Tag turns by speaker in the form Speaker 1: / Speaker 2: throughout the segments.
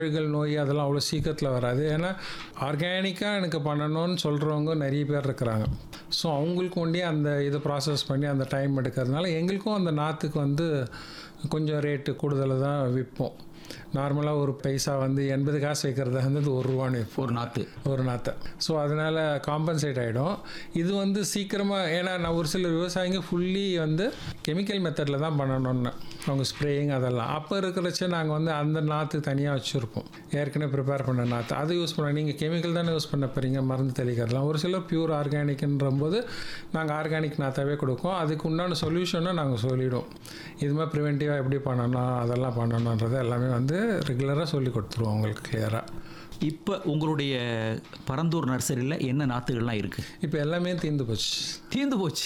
Speaker 1: அழுகல் நோய் அதெல்லாம் அவ்வளோ சீக்கிரத்தில் வராது ஏன்னா ஆர்கானிக்காக எனக்கு பண்ணணும்னு சொல்கிறவங்க நிறைய பேர் இருக்கிறாங்க ஸோ அவங்களுக்கு ஒண்டி அந்த இதை ப்ராசஸ் பண்ணி அந்த டைம் எடுக்கிறதுனால எங்களுக்கும் அந்த நாற்றுக்கு வந்து கொஞ்சம் ரேட்டு கூடுதலாக தான் விற்போம் நார்மலாக ஒரு பைசா வந்து எண்பது காசு வைக்கிறத வந்து ஒரு ரூபான்னு விற்போம்
Speaker 2: ஒரு நாற்று
Speaker 1: ஒரு நாற்றை ஸோ அதனால் காம்பன்சேட் ஆகிடும் இது வந்து சீக்கிரமாக ஏன்னா நான் ஒரு சில விவசாயிங்க ஃபுல்லி வந்து கெமிக்கல் மெத்தடில் தான் பண்ணணும்னு அவங்க ஸ்ப்ரேயிங் அதெல்லாம் அப்போ இருக்கிறச்ச நாங்கள் வந்து அந்த நாற்று தனியாக வச்சுருப்போம் ஏற்கனவே ப்ரிப்பேர் பண்ண நாற்று அதை யூஸ் பண்ண நீங்கள் கெமிக்கல் தானே யூஸ் பண்ண போகிறீங்க மருந்து தெளிக்கிறதுலாம் ஒரு சிலர் பியூர் ஆர்கானிக்ன்ற போது நாங்கள் ஆர்கானிக் நாற்றாவே கொடுப்போம் அதுக்கு உண்டான சொல்யூஷனை நாங்கள் சொல்லிவிடுவோம் இது மாதிரி ப்ரிவென்டிவாக எப்படி பண்ணணும் அதெல்லாம் பண்ணணுன்றது எல்லாமே வந்து ரெகுலராக சொல்லி கொடுத்துருவோம் உங்களுக்கு கிளியராக
Speaker 2: இப்போ உங்களுடைய பரந்தூர் நர்சரியில் என்ன நாற்றுகள்லாம் இருக்குது
Speaker 1: இப்போ எல்லாமே தீர்ந்து போச்சு
Speaker 2: தீர்ந்து போச்சு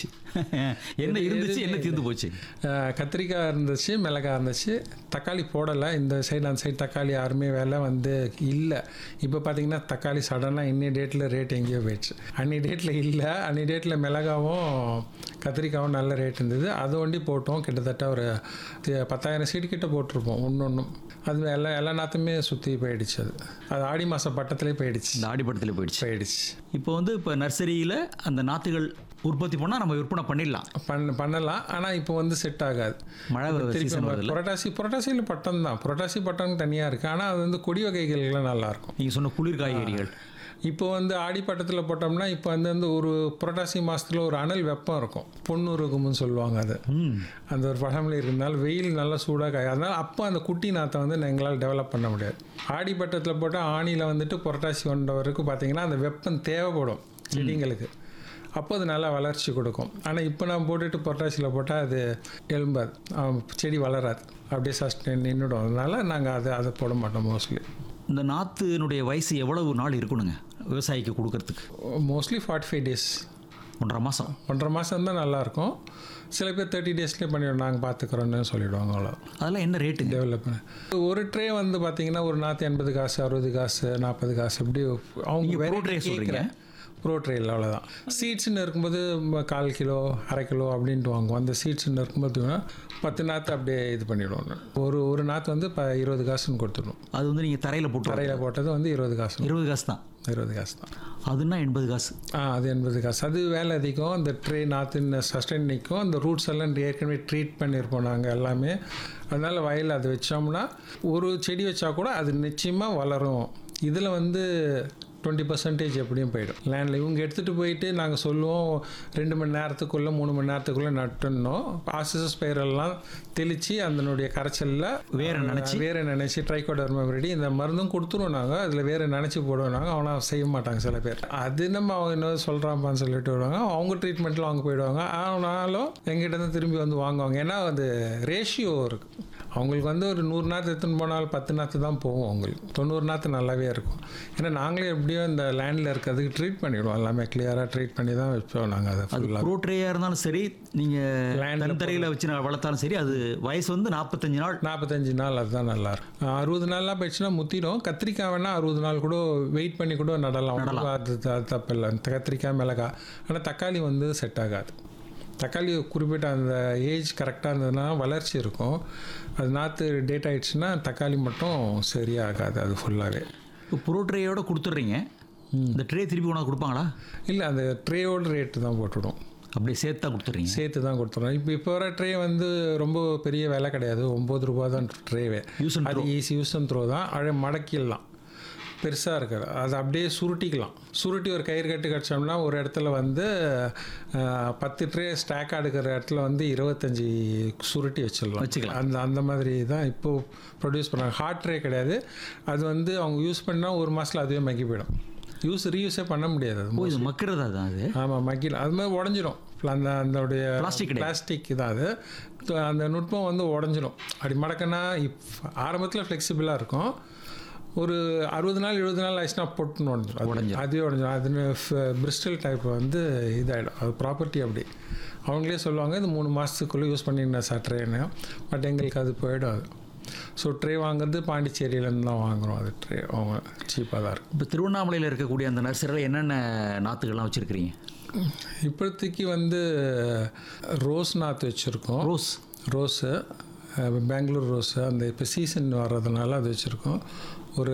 Speaker 2: என்ன இருந்துச்சு என்ன தீர்ந்து போச்சு
Speaker 1: அஹ் கத்திரிக்காய் இருந்துச்சு மிளகாய் இருந்துச்சு தக்காளி போடலை இந்த சைடு அந்த சைடு தக்காளி யாருமே விலை வந்து இல்லை இப்போ பார்த்தீங்கன்னா தக்காளி சடனாக இன்னி டேட்டில் ரேட் எங்கேயோ போயிடுச்சு அன்னி டேட்டில் இல்லை அன்னி டேட்டில் மிளகாவும் கத்திரிக்காவும் நல்ல ரேட் இருந்தது அது ஒண்டி போட்டோம் கிட்டத்தட்ட ஒரு தி- பத்தாயிரம் சீடு கிட்ட போட்டிருப்போம் ஒன்று ஒன்றும் அது எல்லா எல்லா நாற்றுமே சுற்றி போயிடுச்சு அது அது ஆடி மாதம் பட்டத்துலேயே போயிடுச்சு
Speaker 2: இந்த ஆடிப்படத்தில் போயிடுச்சு
Speaker 1: போயிடுச்சு
Speaker 2: இப்போ வந்து இப்போ நர்சரியில் அந்த நாற்றுகள் உற்பத்தி பண்ணால் நம்ம விற்பனை பண்ணிடலாம்
Speaker 1: பண்ண பண்ணலாம் ஆனால் இப்போ வந்து செட் ஆகாது
Speaker 2: மழை
Speaker 1: திருப்பி
Speaker 2: சீசன்
Speaker 1: நம்ம
Speaker 2: வருதுல்ல
Speaker 1: புரட்டாசி புரட்டாசியில் பட்டம் தான் புரட்டாசி பட்டம் தனியாக இருக்குது ஆனால் அது வந்து கொடி வகைகள்லாம் நல்லாயிருக்கும்
Speaker 2: நீங்கள் சொன்ன குளிர் காய்கறிகள்
Speaker 1: இப்போ வந்து ஆடிப்பட்டத்தில் போட்டோம்னா இப்போ வந்து வந்து ஒரு புரட்டாசி மாதத்தில் ஒரு அனல் வெப்பம் இருக்கும் பொண்ணுருக்கும்னு சொல்லுவாங்க அது
Speaker 2: ம்
Speaker 1: அந்த ஒரு பழமொழி இருந்தால் வெயில் நல்லா சூடாக காய் அதனால் அப்போ அந்த குட்டி நாற்றை வந்து எங்களால் டெவலப் பண்ண முடியாது ஆடிப்பட்டத்தில் போட்டால் ஆணியில் வந்துட்டு புரட்டாசி ஒன்ற வரைக்கும் பார்த்தீங்கன்னா அந்த வெப்பம் தேவைப்படும் செடிங்களுக்கு அப்போ அது நல்லா வளர்ச்சி கொடுக்கும் ஆனால் இப்போ நான் போட்டுட்டு புரட்டாசியில் போட்டால் அது எலும்பாது ஆம், செடி வளராது அப்படியே சஸ்டெயின் நின்றுடும் அதனால நாங்கள் அதை அதை போட மாட்டோம் மோஸ்ட்லி
Speaker 2: இந்த நாற்றுனுடைய வயசு எவ்வளவு நாள் இருக்கணுங்க விவசாயிக்கு கொடுக்கறதுக்கு
Speaker 1: மோஸ்ட்லி ஃபார்ட்டி ஃபைவ் டேஸ்
Speaker 2: ஒன்றரை மாதம்
Speaker 1: ஒன்றரை மாதம் தான் நல்லாயிருக்கும் சில பேர் தேர்ட்டி டேஸ்லேயே பண்ணிவிடும் நாங்கள் பார்த்துக்குறோன்னு சொல்லிவிடுவாங்க அவ்வளோ
Speaker 2: அதெல்லாம் என்ன ரேட்டுங்க
Speaker 1: டெவலப் ஒரு ட்ரே வந்து பார்த்தீங்கன்னா ஒரு நாற்று எண்பது காசு அறுபது காசு நாற்பது காசு இப்படி அவங்க
Speaker 2: நீங்க pro
Speaker 1: variety
Speaker 2: tray சொல்றீங்க?
Speaker 1: கேட்குறேன் ப்ரோ ட்ரேயில் அவ்வளோதான் சீட்ஸ்னு இருக்கும்போது ம, கால் கிலோ அரை கிலோ அப்படின்ட்டு வாங்குவோம் அந்த சீட்ஸ்னு இருக்கும்போது பத்து நாற்று அப்படியே இது பண்ணிவிடுவோம் ஒரு ஒரு நாற்று வந்து இப்போ இருபது காசுன்னு கொடுத்துடணும்
Speaker 2: அது வந்து நீங்கள் தரையில் போட்டு
Speaker 1: தரையில் போட்டது வந்து இருபது காசு
Speaker 2: இருபது காசு தான்
Speaker 1: இருபது காசு தான்
Speaker 2: அதுன்னா எண்பது காசு
Speaker 1: ஆ அது எண்பது காசு அது வேலை அதிகம் அந்த ட்ரே நாற்று சஸ்டைன் நிற்கும் அந்த ரூட்ஸ் எல்லாம் ஏற்கனவே ட்ரீட் பண்ணியிருப்போம் நாங்கள் எல்லாமே அதனால் வயலில் அது வச்சோம்னா ஒரு செடி வச்சா கூட அது நிச்சயமாக வளரும் இதில் வந்து டுவெண்ட்டி பர்சன்டேஜ் எப்படியும் போயிடும் லேண்டில் இவங்க எடுத்துகிட்டு போயிட்டு நாங்கள் சொல்லுவோம் ரெண்டு மணி நேரத்துக்குள்ளே மூணு மணி நேரத்துக்குள்ளே நட்டுனோம் ஆசிசஸ் பயிரெல்லாம் தெளித்து அதனுடைய கரைச்சலில்
Speaker 2: வேற நினைச்சு?
Speaker 1: வேற நினச்சி ட்ரைகோடர்மபடி இந்த மருந்தும் கொடுத்துருவோம் நாங்கள் அதில் வேற நினச்சி போடுவோம் நாங்கள் அவனா செய்ய மாட்டாங்க சில பேர் அது நம்ம அவங்க என்ன சொல்கிறாப்பான்னு சொல்லிட்டு வருவாங்க அவங்க ட்ரீட்மெண்ட்டில் அவங்க போயிடுவாங்க ஆனாலும் எங்கிட்ட இருந்து திரும்பி வந்து வாங்குவாங்க ஏன்னா அது ரேஷியோ இருக்குது அவங்களுக்கு வந்து ஒரு நூறு நாற்று எடுத்துன்னு போனால் பத்து நாற்று தான் போகும் அவங்களுக்கு தொண்ணூறு நாற்று நல்லாவே இருக்கும் ஏன்னா நாங்களே எப்படியும் இந்த லேண்டில் இருக்கிறதுக்கு ட்ரீட் பண்ணிவிடுவோம் எல்லாமே கிளியராக ட்ரீட் பண்ணி தான் வைப்போம் நாங்கள் அதை
Speaker 2: அது
Speaker 1: ஃபுல்லாக
Speaker 2: ப்ரோட்ரேயாக இருந்தாலும் சரி நீங்கள்
Speaker 1: Land ல
Speaker 2: தனித்தரையில் வச்சு நான் வளர்த்தாலும் சரி அது வயசு வந்து நாற்பத்தஞ்சு நாள்
Speaker 1: நாற்பத்தஞ்சு நாள் அதுதான் நல்லா இருக்கும் அறுபது நாள்லாம் போயிடுச்சுன்னா முத்திடும் கத்திரிக்காய் வேணா அறுபது நாள் கூட வெயிட் பண்ணி கூட நடலாம் ஒண்ணும் அது அது தப்பு இல்லை கத்திரிக்காய் மிளகாய் ஆனால் தக்காளி வந்து செட் ஆகாது தக்காளி குறிப்பிட்ட அந்த ஏஜ் கரெக்டாக இருந்ததுன்னா வளர்ச்சி இருக்கும் அது நாற்று டேட் ஆயிடுச்சுன்னா தக்காளி மட்டும் சரியாகாது அது ஃபுல்லாகவே
Speaker 2: இப்போ ப்ரோட்ரேயோட கொடுத்துட்றீங்க இந்த ட்ரே திருப்பி கொண்டாந்து கொடுப்பாங்களா
Speaker 1: இல்லை அந்த ட்ரேயோட ரேட்டு தான் போட்டுடும்
Speaker 2: அப்படியே சேர்த்து தான் கொடுத்துட்றீங்க
Speaker 1: சேர்த்து தான் கொடுத்துருவோம் இப்போ இப்போ வர ட்ரே வந்து ரொம்ப பெரிய விலை கிடையாது ஒம்பது ரூபா தான் ட்ரேவே
Speaker 2: யூஸ் அண்ட்
Speaker 1: அது ஈஸி யூஸ் அண்ட் த்ரோ தான் அழ மடக்கிடலாம் பெருசாக இருக்குது அது அப்படியே சுருட்டிக்கலாம் சுருட்டி ஒரு கயிறு கட்டு கடிச்சோம்னா ஒரு இடத்துல வந்து அஹ், பத்து ட்ரே ஸ்டாக் எடுக்கிற இடத்துல வந்து இருபத்தஞ்சி சுருட்டி வச்சிடலாம்
Speaker 2: வச்சுக்கலாம்.
Speaker 1: அந்த அந்த மாதிரி தான் இப்போது ப்ரொடியூஸ் பண்ணுறாங்க ஹார்ட் ட்ரே கிடையாது அது வந்து அவங்க யூஸ் பண்ணால் ஒரு மாதத்தில் அதுவே மக்கி போயிடும் யூஸ் ரீயூஸே பண்ண முடியாது அது
Speaker 2: ஓ இது மக்கிறதா தான் அது
Speaker 1: ஆமாம் மக்கில் அது மாதிரி உடஞ்சிரும் அந்த அதோடைய
Speaker 2: Plastic கிடையாது.
Speaker 1: பிளாஸ்டிக் தான் அது து- அந்த நுட்பம் வந்து உடஞ்சிரும் அப்படி மடக்கினா இப் ஆரம்பத்தில் ஃப்ளெக்சிபிளாக இருக்கும் ஒரு அறுபது நாள் எழுபது நாள் ஆயிடுச்சுன்னா பொட்டுன்னு உடஞ்சிரும்
Speaker 2: உடைஞ்சிரும்.
Speaker 1: அதுவே உடஞ்சிரும் அது பிரிஸ்டல் டைப் வந்து இதாகிடும் அது ப்ராப்பர்ட்டி அப்படி அவங்களே சொல்லுவாங்க இது மூணு மாதத்துக்குள்ளே யூஸ் பண்ணிருந்தேன் சார் ட்ரேன்னு பட் எங்களுக்கு அது போயிடும் அது ஸோ ட்ரே வாங்குறது பாண்டிச்சேரியிலேருந்து தான் வாங்குகிறோம் அது ட்ரே அவங்க சீப்பாக தான் இருக்கும்
Speaker 2: இப்போ திருவண்ணாமலையில் இருக்கக்கூடிய அந்த நர்சரியில் என்னென்ன நாற்றுகள்லாம் வச்சுருக்கிறீங்க
Speaker 1: இப்போதைக்கு வந்து ரோஸ் நாற்று வச்சுருக்கோம்
Speaker 2: ரோஸ்
Speaker 1: ரோஸு அஹ், பெங்களூர் ரோஸு அந்த இப்போ சீசன் வர்றதுனால அது வச்சுருக்கோம்